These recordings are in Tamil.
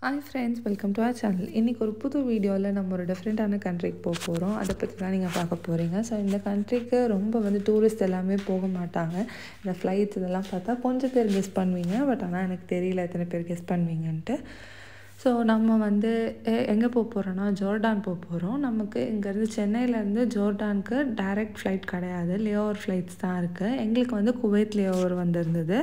hi friends welcome to our channel இன்றைக்கி ஒரு புது வீடியோவில் நம்ம ஒரு டிஃப்ரெண்ட்டான கண்ட்ரிக்கு போக போகிறோம் அதை பற்றி தான் நீங்கள் பார்க்க போகிறீங்க ஸோ இந்த கண்ட்ரிக்கு ரொம்ப வந்து டூரிஸ்ட் எல்லாமே போக மாட்டாங்க இந்த ஃப்ளைட்ஸ் இதெல்லாம் பார்த்தா கொஞ்சம் பேர் கெஸ் பண்ணுவீங்க பட் ஆனால் எனக்கு தெரியல எத்தனை பேர் கெஸ் பண்ணுவீங்கன்ட்டு ஸோ நம்ம வந்து எ- எங்கே போக போகிறோன்னா ஜோர்டான் போக போகிறோம் நமக்கு இங்கேருந்து சென்னையிலேருந்து ஜோர்டானுக்கு டைரக்ட் ஃப்ளைட் கிடையாது லேஓவர் ஃப்ளைட்ஸ் தான் இருக்குது எங்களுக்கு வந்து குவைத் லேஓவர் வந்திருந்தது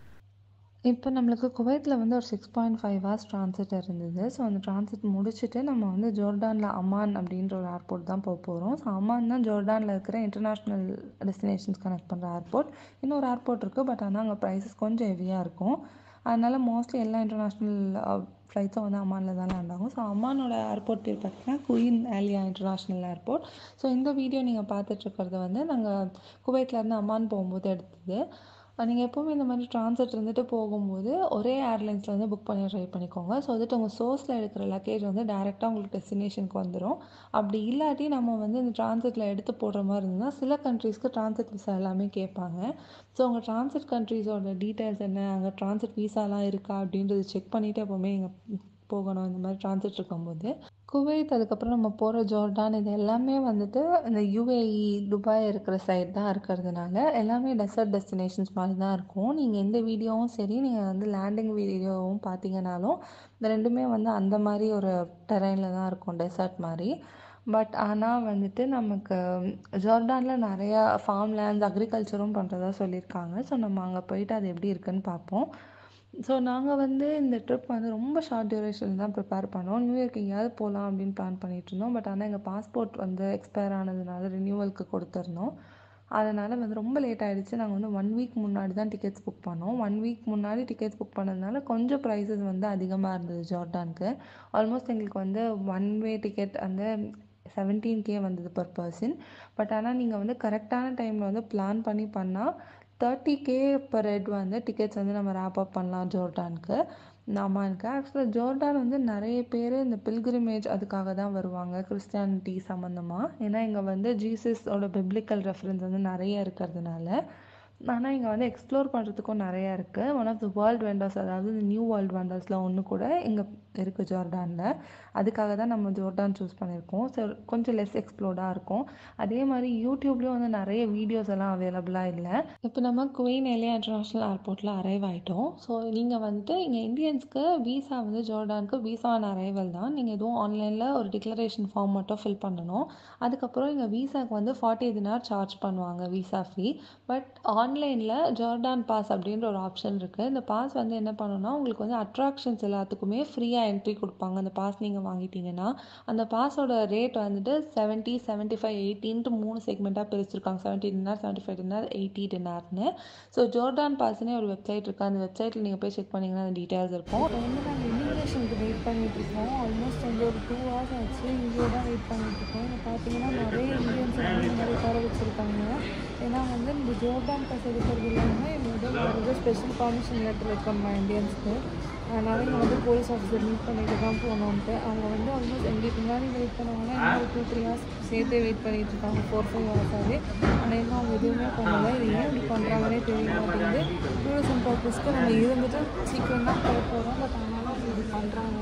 இப்போ நம்மளுக்கு குவைத்தில் வந்து ஒரு six point five hours transit இருந்தது ஸோ அந்த ட்ரான்சிட் முடிச்சுட்டு நம்ம வந்து ஜோர்டானில் அமான் அப்படின்ற ஒரு ஏர்போர்ட் தான் போக போகிறோம் ஸோ அமான் தான் ஜோர்டானில் இருக்கிற இன்டர்நேஷ்னல் டெஸ்டினேஷன்ஸ் கனெக்ட் பண்ணுற ஏர்போர்ட் இன்னொரு ஏர்போர்ட் இருக்குது பட் ஆனால் அங்கே ப்ரைஸஸ் கொஞ்சம் ஹெவியாக இருக்கும் அதனால் மோஸ்ட்லி எல்லா இன்டர்நேஷ்னல் ஃப்ளைட்ஸும் வந்து அம்மானில் தான் லேண்ட் ஆகும் ஸோ அம்மானோட ஏர்போர்ட் பேர் பார்த்தீங்கன்னா queen Alia international airport so இந்த வீடியோ நீங்கள் பார்த்துட்ருக்கிறது வந்து நாங்கள் குவைத்லேருந்து அம்மான் போகும்போது எடுத்தது நீங்கள் எப்போவுமே இந்த மாதிரி ட்ரான்சிட் இருந்துட்டு போகும்போது ஒரே ஏர்லைன்ஸில் வந்து புக் பண்ணி ட்ரை பண்ணிக்கோங்க ஸோ வந்துட்டு உங்கள் சோர்ஸில் எடுக்கிற லக்கேஜ் வந்து டேரெக்டாக உங்களுக்கு டெஸ்டினேஷனுக்கு வந்துடும் அப்படி இல்லாட்டி நம்ம வந்து இந்த ட்ரான்சிட்டில் எடுத்து போடுற மாதிரி இருந்ததுன்னா சில கண்ட்ரீஸ்க்கு ட்ரான்சிட் விசா எல்லாமே கேட்பாங்க ஸோ உங்கள் ட்ரான்சிட் கண்ட்ரீஸோட டீட்டெயில்ஸ் என்ன அங்கே ட்ரான்சிட் விசாலாம் இருக்கா அப்படின்றது செக் பண்ணிவிட்டு எப்போவுமே நீங்கள் போகணும் இந்த மாதிரி ட்ரான்சிட் இருக்கும்போது குவைத் அதுக்கப்புறம் நம்ம போகிற ஜோர்டான் இது எல்லாமே வந்துட்டு இந்த யுஏஇ துபாய் இருக்கிற சைடு தான் இருக்கிறதுனால எல்லாமே டெசர்ட் டெஸ்டினேஷன்ஸ் மாதிரி தான் இருக்கும் நீங்கள் எந்த வீடியோவும் சரி நீங்கள் வந்து லேண்டிங் வீடியோவும் பார்த்தீங்கனாலும் இந்த ரெண்டுமே வந்து அந்த மாதிரி ஒரு டெரைனில் தான் இருக்கும் டெசர்ட் மாதிரி பட் ஆனால் வந்துட்டு நமக்கு ஜோர்டானில் நிறையா ஃபார்ம் லேண்ட்ஸ் அக்ரிகல்ச்சரும் பண்ணுறதா சொல்லியிருக்காங்க ஸோ நம்ம அங்கே போயிட்டு அது எப்படி இருக்குன்னு பார்ப்போம் ஸோ நாங்கள் வந்து இந்த ட்ரிப் வந்து ரொம்ப ஷார்ட் டியூரேஷன் தான் ப்ரிப்பேர் பண்ணோம் நியூ இயர்க்கு எங்கேயாவது போகலாம் அப்படின்னு பிளான் பண்ணிட்டு இருந்தோம் பட் ஆனால் எங்கள் பாஸ்போர்ட் வந்து எக்ஸ்பயர் ஆனதுனால ரினியூவலுக்கு கொடுத்துருந்தோம் அதனால் வந்து ரொம்ப லேட் ஆகிடுச்சு நாங்கள் வந்து ஒன் வீக் முன்னாடி தான் டிக்கெட்ஸ் புக் பண்ணோம் ஒன் வீக் முன்னாடி டிக்கெட்ஸ் புக் பண்ணதுனால கொஞ்சம் ப்ரைஸஸ் வந்து அதிகமாக இருந்தது ஜார்டானுக்கு ஆல்மோஸ்ட் எங்களுக்கு வந்து ஒன் வே டிக்கெட் வந்து செவன்டீன் கே வந்தது பர் பர்சன் பட் ஆனால் நீங்கள் வந்து கரெக்டான டைமில் வந்து பிளான் பண்ணி பண்ணால் தேர்ட்டி கே பர் ஹெட் வந்து டிக்கெட்ஸ் வந்து நம்ம ரேப் அப் பண்ணலாம் ஜோர்டானுக்கு அம்மானுக்கு ஆக்சுவலாக ஜோர்டான் வந்து நிறைய பேர் இந்த பில்கிரிமேஜ் அதுக்காக தான் வருவாங்க கிறிஸ்டியானிட்டி சம்மந்தமாக ஏன்னா இங்கே வந்து ஜீசஸோட பிப்ளிக்கல் ரெஃபரன்ஸ் வந்து நிறைய இருக்கிறதுனால ஆனால் இங்கே வந்து எக்ஸ்ப்ளோர் பண்ணுறதுக்கும் நிறையா இருக்குது one of the world wonders அதாவது இந்த நியூ வேர்ல்டு வெண்டர்ஸில் ஒன்று கூட இங்கே இருக்குது ஜோர்டானில் அதுக்காக தான் நம்ம ஜோர்டான் சூஸ் பண்ணியிருக்கோம் ஸோ கொஞ்சம் லெஸ் எக்ஸ்ப்ளோர்டாக இருக்கும் அதே மாதிரி யூடியூப்லேயும் வந்து நிறைய வீடியோஸ் எல்லாம் அவைலபிளாக இல்லை இப்போ நம்ம குயின் ஏலியா இன்டர்நேஷ்னல் ஏர்போர்ட்டில் அரைவ் ஆகிட்டோம் ஸோ நீங்கள் வந்துட்டு இங்கே இந்தியன்ஸ்க்கு வீசா வந்து ஜோர்டானுக்கு வீசா ஆன் அரைவல் தான் நீங்கள் எதுவும் ஆன்லைனில் ஒரு டிக்ளரேஷன் ஃபார்ம் மட்டும் ஃபில் பண்ணணும் அதுக்கப்புறம் இங்கே வீசாக்கு வந்து ஃபார்ட்டி தினார் சார்ஜ் பண்ணுவாங்க வீசா ஃபீ பட் ஆன்லைனில் ஜோர்டான் பாஸ் அப்படின்ற ஒரு ஆப்ஷன் இருக்குது இந்த பாஸ் வந்து என்ன பண்ணணும்னா உங்களுக்கு வந்து அட்ராக்ஷன்ஸ் எல்லாத்துக்குமே ஃப்ரீயாக என்ட்ரி கொடுப்பாங்க அந்த பாஸ் நீங்கள் வாங்கிட்டீங்கன்னா அந்த பாஸோட ரேட் வந்துட்டு செவன்ட்டி செவன்ட்டி ஃபைவ் எயிட்டின்ட்டு மூணு செக்மெண்ட்டாக பிரிச்சிருக்காங்க seventy dinar seventy five dinar eighty டினார்னு ஸோ ஜோர்டான் பாஸ்னே ஒரு வெப்சைட் இருக்குது அந்த வெப்சைட்டில் நீங்கள் போய் செக் பண்ணிங்கன்னா அந்த டீட்டெயில்ஸ் இருக்கும் இப்போ வந்து நாங்கள் இமிக்ரேஷனுக்கு வெயிட் பண்ணிட்டு இருக்கோம் ஆல்மோஸ்ட் வந்து ஒரு டூ ஹவர்ஸ் ஆச்சு இங்கே தான் வெயிட் பண்ணிட்டு இருக்கோம் இங்கே பார்த்தீங்கன்னா நிறைய இந்தியன்ஸ் வந்து இந்த மாதிரி உட்கார வச்சுருக்காங்க ஏன்னா வந்து இந்த ஜோர்டான் பாஸ் எடுக்கிறது இல்லாமல் எங்களுக்கு வந்து ஸ்பெஷல் பர்மிஷன் லெட்டர் இருக்கணுமா இந்தியன்ஸ்க்கு அதனால் இங்கே வந்து போலீஸ் ஆஃபீஸர் மீட் பண்ணிட்டு தான் போகணுன்ட்டு அவங்க வந்து ஆல்மோஸ்ட் எங்களுக்கு முன்னாடி வெயிட் பண்ணவங்கன்னா இன்னும் டூ த்ரீ ஹவர்ஸ் சேர்த்தே வெயிட் பண்ணிட்டு இருக்காங்க ஃபோர் ஃபைவ் ஹவர்ஸாகவே ஆனால் இன்னும் அவங்க எதுவுமே பண்ணலை இது ஏன் இப்படி பண்ணுறாங்கன்னே தெரிய மாட்டேங்குது டூரிசம் பர்பஸ்க்கு நம்ம இருந்துட்டு சீக்கிரம் தான் போக போகிறோம் பட் ஆனாலும் அவங்க இப்படி பண்ணுறாங்க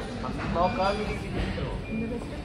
இந்த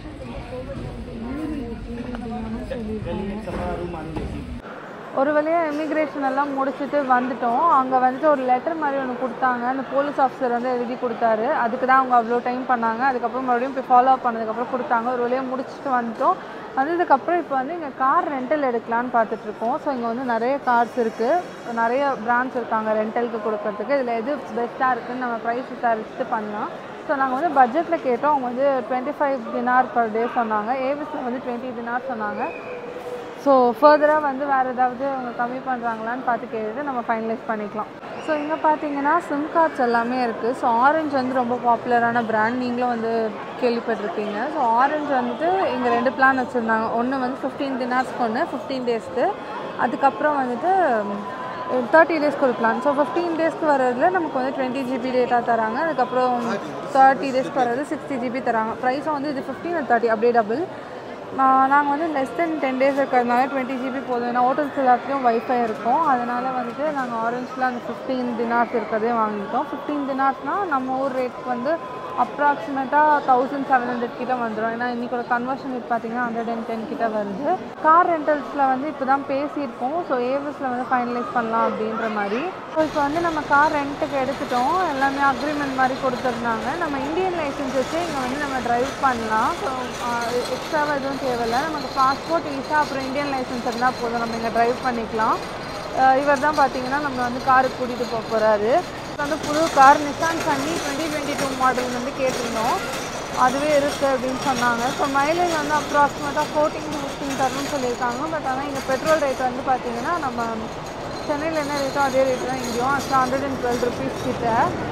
ஒரு வழியாக இமிக்ரேஷன் எல்லாம் முடிச்சுட்டு வந்துட்டோம் அங்கே வந்துட்டு ஒரு லெட்டர் மாதிரி ஒன்று கொடுத்தாங்க அந்த போலீஸ் ஆஃபீஸர் வந்து எழுதி கொடுத்தாரு அதுக்கு தான் அவங்க அவ்வளோ டைம் பண்ணாங்க அதுக்கப்புறம் மறுபடியும் போய் ஃபாலோ அப் பண்ணதுக்கப்புறம் கொடுத்தாங்க ஒரு வழியாக முடிச்சுட்டு வந்துட்டோம் வந்ததுக்கப்புறம் இப்போ வந்து இங்கே கார் ரெண்டல் எடுக்கலான்னு பார்த்துட்ருக்கோம் ஸோ இங்கே வந்து நிறைய கார்ஸ் இருக்குது நிறைய பிராண்ட்ஸ் இருக்காங்க ரெண்டலுக்கு கொடுக்கறதுக்கு இதில் எது பெஸ்ட்டாக இருக்குன்னு நம்ம ப்ரைஸ் விசாரிச்சுட்டு பண்ணலாம் ஸோ நாங்கள் வந்து பட்ஜெட்டில் கேட்டோம் அவங்க வந்து twenty five dinar per day சொன்னாங்க ஏவிஸில் வந்து டுவெண்ட்டி தினார் சொன்னாங்க ஸோ ஃபர்தராக வந்து வேறு ஏதாவது அவங்க கம்மி பண்ணுறாங்களான்னு பார்த்து கேட்டுட்டு நம்ம ஃபைனலைஸ் பண்ணிக்கலாம் ஸோ இங்கே பார்த்தீங்கன்னா சிம் கார்ட்ஸ் எல்லாமே இருக்குது ஸோ ஆரஞ்சு வந்து ரொம்ப பாப்புலரான பிராண்ட் நீங்களும் வந்து கேள்விப்பட்டிருக்கீங்க ஸோ ஆரஞ்சு வந்துட்டு இங்கே ரெண்டு பிளான் வச்சுருந்தாங்க ஒன்று வந்து ஃபிஃப்டீன் தினார்ஸ்க்கு ஒன்று ஃபிஃப்டீன் டேஸ்க்கு அதுக்கப்புறம் வந்துட்டு தேர்ட்டி டேஸ்க்கு ஒரு பிளான் ஸோ ஃபிஃப்டீன் டேஸ்க்கு வர்றதுல நமக்கு வந்து டுவெண்ட்டி ஜிபி டேட்டா தராங்க அதுக்கப்புறம் தேர்ட்டி டேஸ்க்கு வர்றது சிக்ஸ்டி ஜிபி தராங்க ப்ரைஸும் வந்து இது ஃபிஃப்டீன் அண்ட் தேர்ட்டி அப்படியே டபுள் நாங்கள் வந்து லெஸ் தென் டென் டேஸ் இருக்கிறதுனால டுவெண்ட்டி ஜிபி போதும் ஏன்னா ஹோட்டல்ஸ் எல்லாத்துலேயும் வைஃபை இருக்கும் அதனால் வந்துட்டு நாங்கள் ஆரஞ்சில் அந்த ஃபிஃப்டீன் தினார்ஸ் இருக்கிறதே வாங்கிட்டோம் ஃபிஃப்டீன் தினார்ஸ்னால் நம்ம ஊர் ரேட் வந்து அப்ராக்சிமேட்டாக தௌசண்ட் செவன் ஹண்ட்ரட் கிட்ட வந்துடும் ஏன்னா இன்றைக்கோட கன்வர்ஷன் ரேட் பார்த்தீங்கன்னா ஹண்ட்ரட் அண்ட் டென் கிட்ட வருது கார் ரெண்டல்ஸில் வந்து இப்போ தான் பேசியிருக்கோம் ஸோ ஏவிஎஸில் வந்து ஃபைனலைஸ் பண்ணலாம் அப்படின்ற மாதிரி ஸோ இப்போ வந்து நம்ம கார் ரெண்ட்டுக்கு எடுத்துட்டோம் எல்லாமே அக்ரிமெண்ட் மாதிரி கொடுத்துருந்தாங்க நம்ம இந்தியன் லைசன்ஸ் வச்சு இங்கே வந்து நம்ம டிரைவ் பண்ணலாம் ஸோ எக்ஸ்ட்ராவாக எதுவும் தேவையில்லை நமக்கு பாஸ்போர்ட் ஈஸா அப்புறம் இந்தியன் லைசன்ஸ் இருந்தால் போதும் நம்ம இங்கே டிரைவ் பண்ணிக்கலாம் இவர் தான் பார்த்தீங்கன்னா நம்ம வந்து காருக்கு கூட்டிகிட்டு போக போகிறாரு வந்து புது car Nissan Sunny twenty twenty two model வந்து கேட்டிருந்தோம் அதுவே இருக்குது அப்படின்னு சொன்னாங்க ஸோ மைலேஜ் வந்து அப்ராக்சிமேட்டாக ஃபோர்டீன் டு ஃபிஃப்டீன் தரணும்னு சொல்லியிருக்காங்க பட் ஆனால் இங்கே பெட்ரோல் ரேட் வந்து பார்த்தீங்கன்னா நம்ம சென்னையில் என்ன ரேட்டோ அதே ரேட்டு தான் இங்கேயும் ஆக்சுவலாக ஹண்ட்ரட் அண்ட் டுவெல் ருபீஸ் கிட்ட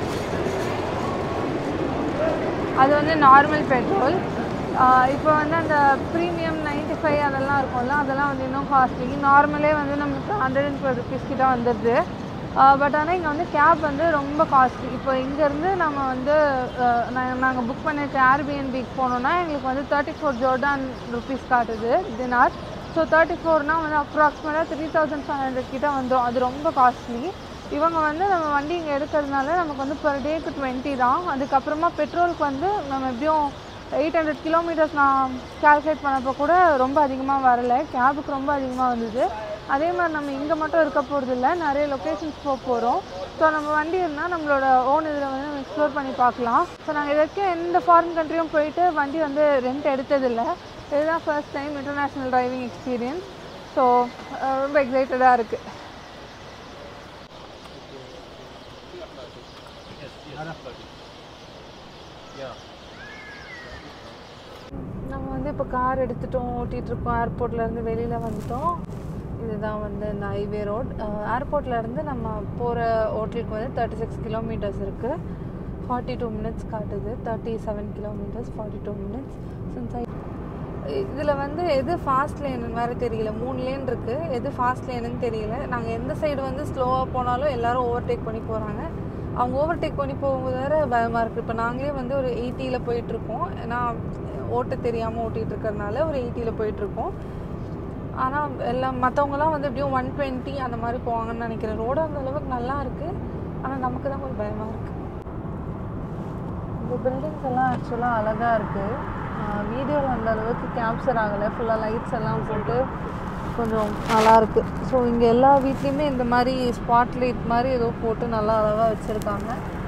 அது வந்து நார்மல் பெட்ரோல் இப்போ வந்து அந்த ப்ரீமியம் நைன்ட்டி ஃபைவ் அதெல்லாம் இருக்கும்ல அதெல்லாம் வந்து இன்னும் காஸ்ட்லி நார்மலே வந்து நமக்கு ஹண்ட்ரட் அண்ட் டுவெல் ருபீஸ் கிட்ட வந்துடுது பட் ஆனால் இங்கே வந்து கேப் வந்து ரொம்ப காஸ்ட்லி இப்போ இங்கேருந்து நம்ம வந்து நாங்கள் புக் பண்ணிட்டு ஏர்பிஎன்பிக்கு போனோம்னா எங்களுக்கு வந்து தேர்ட்டி ஃபோர் ஜோர்டான் ருபீஸ் காட்டுது தினார் ஸோ தேர்ட்டி ஃபோர்னால் வந்து அப்ராக்சிமேட்டாக த்ரீ தௌசண்ட் ஃபைவ் ஹண்ட்ரட் கிட்ட வந்துடும் அது ரொம்ப காஸ்ட்லி இவங்க வந்து நம்ம வண்டி இங்கே எடுக்கிறதுனால நமக்கு வந்து பர் டேக்கு டுவெண்ட்டி தான் அதுக்கப்புறமா பெட்ரோலுக்கு வந்து நம்ம எப்படியும் எயிட் ஹண்ட்ரட் கிலோமீட்டர்ஸ் நான் கால்குலேட் பண்ணப்போ கூட ரொம்ப அதிகமாக வரலை கேபுக்கு ரொம்ப அதிகமாக வந்தது அதே மாதிரி நம்ம இங்கே மட்டும் இருக்க போகிறது இல்லை நிறைய லொக்கேஷன்ஸ் போக போகிறோம் ஸோ நம்ம வண்டி இருந்தால் நம்மளோட ஓன் இதில் வந்து நம்ம எக்ஸ்ப்ளோர் பண்ணி பார்க்கலாம் ஸோ நாங்கள் இது வரைக்கும் எந்த ஃபாரின் கண்ட்ரியும் போயிட்டு வண்டி வந்து ரெண்ட் எடுத்ததில்லை இதுதான் first time international driving experience so ரொம்ப எக்ஸைட்டடாக இருக்குது நம்ம வந்து இப்போ கார் எடுத்துட்டோம் ஓட்டிகிட்டு இருக்கோம் ஏர்போர்ட்லேருந்து வெளியில் வந்துட்டோம் இதுதான் வந்து இந்த ஹைவே ரோட் ஏர்போர்ட்லேருந்து நம்ம போகிற ஹோட்டலுக்கு வந்து தேர்ட்டி சிக்ஸ் கிலோமீட்டர்ஸ் இருக்குது ஃபார்ட்டி டூ மினிட்ஸ் காட்டுது thirty seven kilometres forty two minutes இதில் வந்து எது ஃபாஸ்ட் லேனுன்னு வேறு தெரியல மூணு லேன் இருக்குது எது ஃபாஸ்ட் லேனுன்னு தெரியல நாங்கள் எந்த சைடு வந்து ஸ்லோவாக போனாலும் எல்லாரும் ஓவர்டேக் பண்ணி போகிறாங்க அவங்க ஓவர்டேக் பண்ணி போகும்போது வேறு பயமாக இருக்குது இப்போ நாங்களே வந்து ஒரு எயிட்டியில் போயிட்டுருக்கோம் ஏன்னா ஓட்ட தெரியாமல் ஓட்டிகிட்டு இருக்கிறதுனால ஒரு எயிட்டியில் போயிட்டுருக்கோம் ஆனால் எல்லாம் மற்றவங்களாம் வந்து எப்படியும் ஒன் டுவெண்ட்டி அந்த மாதிரி போவாங்கன்னு நினைக்கிறேன் ரோடு அந்த அளவுக்கு நல்லா இருக்குது ஆனால் நமக்கு தான் கொஞ்சம் பயமாக இருக்குது இந்த பில்டிங்ஸ் எல்லாம் ஆக்சுவலாக அழகாக இருக்குது வீடியோவில் அந்த அளவுக்கு கேப்சர் ஆகலை ஃபுல்லாக லைட்ஸ் எல்லாம் போட்டு கொஞ்சம் நல்லா இருக்கு ஸோ இங்கே எல்லா வீட்லேயுமே இந்த மாதிரி ஸ்பாட் லைட் மாதிரி ஏதோ போட்டு நல்லா அழகாக வச்சுருக்காங்க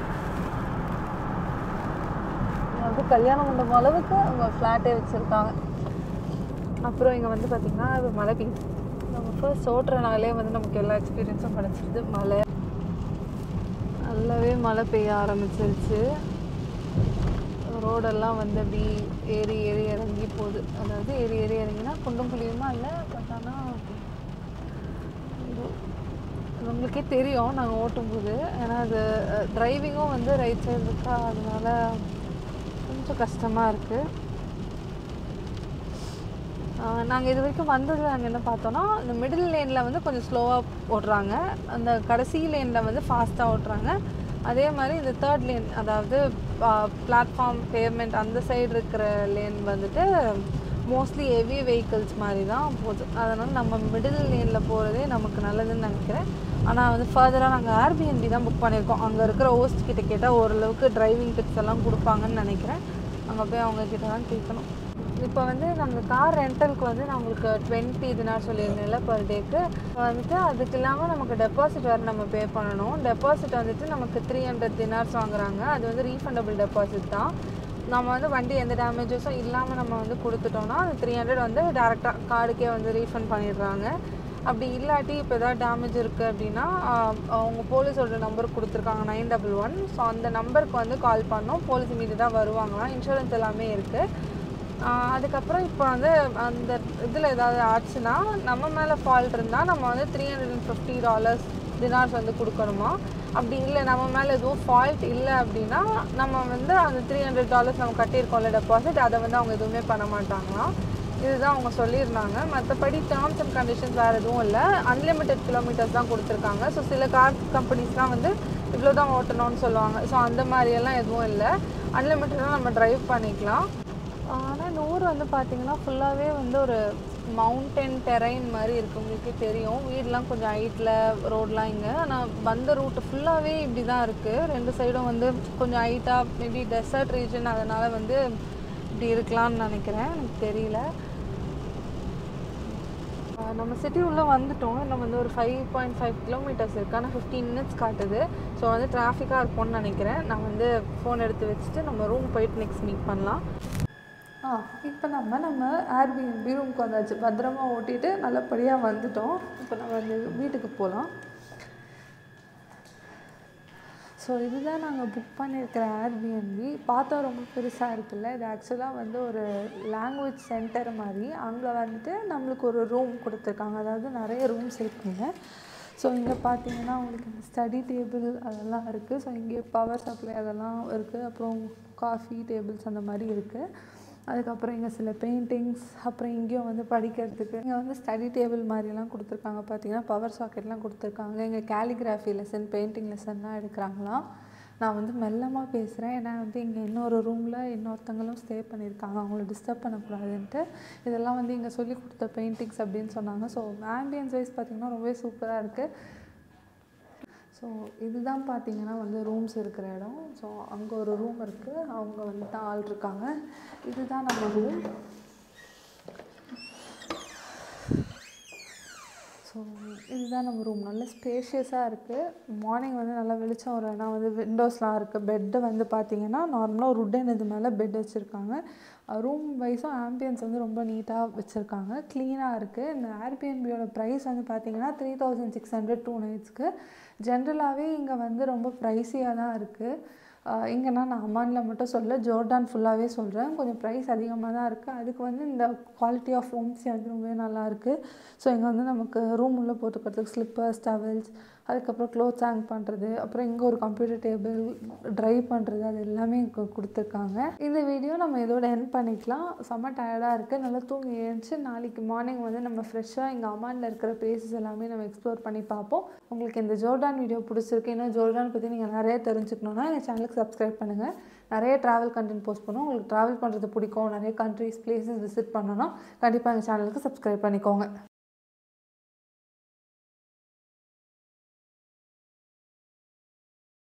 வந்து கல்யாண மண்டபம் அளவுக்கு அவங்க ஃப்ளாட்டே வச்சுருக்காங்க அப்புறம் இங்கே வந்து பார்த்திங்கன்னா அது மழை பெய்யுது நம்ம ஃபர்ஸ்ட் ஓட்டுறனாலே வந்து நமக்கு எல்லா எக்ஸ்பீரியன்ஸும் கிடச்சிருது மழை நல்லாவே மழை பெய்ய ஆரம்பிச்சிருச்சு ரோடெல்லாம் வந்து அப்படி ஏறி ஏறி இறங்கி போகுது அதாவது ஏறி ஏறி இறங்கினா குண்டும் குழியுமா இல்லை பட் ஆனால் நம்மளுக்கே தெரியும் நாங்கள் ஓட்டும்போது ஏன்னா அது டிரைவிங்கும் வந்து ரைட் சைடு இருக்கா அதனால கொஞ்சம் கஷ்டமாக இருக்குது நாங்கள் இது வரைக்கும் வந்ததில் நாங்கள் என்ன பார்த்தோன்னா இந்த மிடில் லேனில் வந்து கொஞ்சம் ஸ்லோவாக ஓட்டுறாங்க அந்த கடைசி லேனில் வந்து ஃபாஸ்ட்டாக ஓட்டுறாங்க அதே மாதிரி இந்த தேர்ட் லேன் அதாவது பிளாட்ஃபார்ம் பேமெண்ட் அந்த சைடு இருக்கிற லேன் வந்துட்டு மோஸ்ட்லி ஹெவி வெஹிக்கிள்ஸ் மாதிரி தான் போகுது அதனால் நம்ம மிடில் லேனில் போகிறதே நமக்கு நல்லதுன்னு நினைக்கிறேன் ஆனால் வந்து ஃபர்தராக நாங்கள் ஏர்பிஎன்பி தான் புக் பண்ணியிருக்கோம் அங்கே இருக்கிற ஹோஸ்ட் கிட்ட கேட்டால் ஓரளவுக்கு டிரைவிங் டிப்ஸ் எல்லாம் கொடுப்பாங்கன்னு நினைக்கிறேன் அங்கே போய் அவங்க கிட்ட தான் கேட்கணும் இப்போ வந்து நம்ம கார் ரெண்டலுக்கு வந்து நான் உங்களுக்கு டுவெண்ட்டி தினார் சொல்லியிருந்தேன்ல பர் டேக்கு வந்துட்டு அதுக்கு இல்லாமல் நமக்கு டெபாசிட் வேறு நம்ம பே பண்ணணும் டெபாசிட் வந்துட்டு நமக்கு த்ரீ ஹண்ட்ரட் தினார்ஸ் வாங்குறாங்க அது வந்து ரீஃபண்டபிள் டெபாசிட் தான் நம்ம வந்து வண்டி எந்த டேமேஜஸும் இல்லாமல் நம்ம வந்து கொடுத்துட்டோம்னா அந்த த்ரீ ஹண்ட்ரட் வந்து டேரெக்டாக கார்டுக்கே வந்து ரீஃபண்ட் பண்ணிடுறாங்க அப்படி இல்லாட்டி இப்போ ஏதாவது டேமேஜ் இருக்குது அப்படின்னா அவங்க போலீஸோட நம்பர் கொடுத்துருக்காங்க நைன் டபுள் ஒன் ஸோ அந்த நம்பருக்கு வந்து கால் பண்ணோம் போலீஸ் இமீடியட்டாக வருவாங்களாம் இன்சூரன்ஸ் எல்லாமே இருக்குது அதுக்கப்புறம் இப்போ வந்து அந்த இதில் ஏதாவது ஆச்சுன்னா நம்ம மேலே ஃபால்ட் இருந்தால் நம்ம வந்து three hundred and fifty dollars dinars வந்து கொடுக்கணுமா அப்படி இல்லை நம்ம மேலே எதுவும் ஃபால்ட் இல்லை அப்படின்னா நம்ம வந்து அந்த த்ரீ ஹண்ட்ரட் டாலர்ஸ் நம்ம கட்டியிருக்கோம்ல டெபாசிட் அதை வந்து அவங்க எதுவுமே பண்ண மாட்டாங்களாம் இதுதான் அவங்க சொல்லியிருந்தாங்க மற்றபடி டேர்ம்ஸ் அண்ட் கண்டிஷன்ஸ் வேறு எதுவும் இல்லை அன்லிமிட்டெட் கிலோமீட்டர்ஸ் தான் கொடுத்துருக்காங்க ஸோ சில கார் கம்பெனிஸ்லாம் வந்து இவ்வளோ தான் ஓட்டணும்னு சொல்லுவாங்க ஸோ அந்த மாதிரியெல்லாம் எதுவும் இல்லை அன்லிமிட்டடாக நம்ம ட்ரைவ் பண்ணிக்கலாம் ஆனால் இந்த ஊர் வந்து பார்த்திங்கன்னா ஃபுல்லாகவே வந்து ஒரு மவுண்டன் டெரைன் மாதிரி இருக்குது உங்களுக்கே தெரியும் வீடெலாம் கொஞ்சம் ஹைட்டில் ரோடெலாம் இங்கே ஆனால் வந்த ரூட் ஃபுல்லாகவே இப்படி தான் இருக்குது ரெண்டு சைடும் வந்து கொஞ்சம் ஹைட்டாக மேபி டெசர்ட் ரீஜன் அதனால் வந்து இப்படி இருக்கலாம்னு நினைக்கிறேன் எனக்கு தெரியல ஆஹ் நம்ம சிட்டி உள்ளே வந்துட்டோம் இன்னும் வந்து ஒரு ஃபைவ் பாயிண்ட் ஃபைவ் கிலோமீட்டர்ஸ் இருக்குது ஆனால் ஃபிஃப்டீன் மினிட்ஸ் காட்டுது ஸோ வந்து டிராஃபிக்காக இருக்கும்னு நினைக்கிறேன் நான் வந்து ஃபோன் எடுத்து வச்சுட்டு நம்ம ரூம் போயிட்டு நெக்ஸ்ட் மீட் பண்ணலாம் ஆ இப்போ நம்ம நம்ம ஏர்பிஎன்பி ரூமுக்கு வந்தாச்சு பத்திரமா ஓட்டிட்டு நல்லபடியாக வந்துட்டோம் இப்போ நம்ம வந்து வீட்டுக்கு போகலாம் ஸோ இதுதான் நாங்கள் புக் பண்ணியிருக்கிற ஏர்பிஎன்பி பார்த்தா ரொம்ப பெருசாக இருக்குல்ல இது ஆக்சுவலாக வந்து ஒரு லாங்குவேஜ் சென்டர் மாதிரி அங்கே வந்துட்டு நம்மளுக்கு ஒரு ரூம் கொடுத்துருக்காங்க அதாவது நிறைய ரூம்ஸ் இருக்குங்க ஸோ இங்கே பார்த்தீங்கன்னா உங்களுக்கு இந்த ஸ்டடி டேபிள் அதெல்லாம் இருக்குது ஸோ இங்கே பவர் சப்ளை அதெல்லாம் இருக்குது அப்புறம் காஃபி டேபிள்ஸ் அந்த மாதிரி இருக்குது அதுக்கப்புறம் இங்கே சில பெயிண்டிங்ஸ் அப்புறம் இங்கேயும் வந்து படிக்கிறதுக்கு இங்கே வந்து ஸ்டடி டேபிள் மாதிரிலாம் கொடுத்துருக்காங்க பார்த்தீங்கன்னா பவர் சாக்கெட்லாம் கொடுத்துருக்காங்க இங்கே கேலிகிராஃபி லெசன் பெயிண்டிங் லெசன்லாம் எடுக்கிறாங்களாம் நான் வந்து மெல்லமாக பேசுகிறேன் ஏன்னா வந்து இங்கே இன்னொரு ரூமில் இன்னொருத்தங்களும் ஸ்டே பண்ணியிருக்காங்க அவங்கள டிஸ்டர்ப் பண்ணக்கூடாதுன்ட்டு இதெல்லாம் வந்து இங்கே சொல்லி கொடுத்த பெயிண்டிங்ஸ் அப்படின்னு சொன்னாங்க ஸோ ஆம்பியன்ஸ் வைஸ் பார்த்திங்கன்னா ரொம்பவே சூப்பராக இருக்குது ஸோ இதுதான் பார்த்தீங்கன்னா வந்து ரூம்ஸ் இருக்கிற இடம் ஸோ அங்கே ஒரு ரூம் இருக்குது அவங்க வந்து தான் ஆள் இருக்காங்க இதுதான் நம்ம ரூம் ஸோ இதுதான் நம்ம ரூம் நல்ல ஸ்பேஷியஸாக இருக்குது மார்னிங் வந்து நல்லா வெளிச்சம் வரும் ஏன்னா வந்து விண்டோஸ்லாம் இருக்குது பெட்டு வந்து பார்த்தீங்கன்னா நார்மலாக ஒரு உட்டன் இது மேலே பெட் வச்சுருக்காங்க ரூம் வைஸும் ஆம்பியன்ஸ் வந்து ரொம்ப நீட்டாக வச்சுருக்காங்க க்ளீனாக இருக்குது இந்த ஏர்பிஎன்பியோட ப்ரைஸ் வந்து பார்த்தீங்கன்னா three thousand six hundred two நைட்ஸ்க்கு ஜென்ரலாகவே இங்கே வந்து ரொம்ப ப்ரைஸியாக தான் இருக்குது இங்கேனா நான் அமானில் மட்டும் சொல்ல ஜோர்டான் ஃபுல்லாகவே சொல்கிறேன் கொஞ்சம் ப்ரைஸ் அதிகமாக தான் இருக்குது அதுக்கு வந்து இந்த குவாலிட்டி ஆஃப் ரூம்ஸ் வந்து ரொம்பவே நல்லா இருக்குது ஸோ இங்கே வந்து நமக்கு ரூம் உள்ளே போட்டுக்கிறதுக்கு ஸ்லிப்பர்ஸ் டவல்ஸ் அதுக்கப்புறம் க்ளோத்ஸ் ஹேங் பண்ணுறது அப்புறம் இங்கே ஒரு கம்ப்யூட்டர் டேபிள் ட்ரைவ் பண்ணுறது அது எல்லாமே இங்கே கொடுத்துருக்காங்க இந்த வீடியோ நம்ம இதோட என் பண்ணிக்கலாம் செம்ம டயர்டாக இருக்குது நல்லா தூங்கி எழுந்துச்சு நாளைக்கு மார்னிங் வந்து நம்ம ஃப்ரெஷ்ஷாக இங்கே அமானில் இருக்கிற பிளேசஸ் எல்லாமே நம்ம எக்ஸ்ப்ளோர் பண்ணி பார்ப்போம் உங்களுக்கு இந்த ஜோர்டான் வீடியோ பிடிச்சிருக்கு இன்னும் ஜோர்டான் பற்றி நீங்கள் நிறைய தெரிஞ்சுக்கணுன்னா எங்கள் சேனலுக்கு சப்ஸ்கிரைப் பண்ணுங்கள் நிறைய ட்ராவல் கண்டென்ட் போஸ்ட் பண்ணுவோம் உங்களுக்கு ட்ராவல் பண்ணுறது பிடிக்கும் நிறைய கண்ட்ரிஸ் பிளேசஸ் விசிட் பண்ணணும்னா கண்டிப்பாக எங்கள் சேனலுக்கு சப்ஸ்கிரைப் பண்ணிக்கோங்க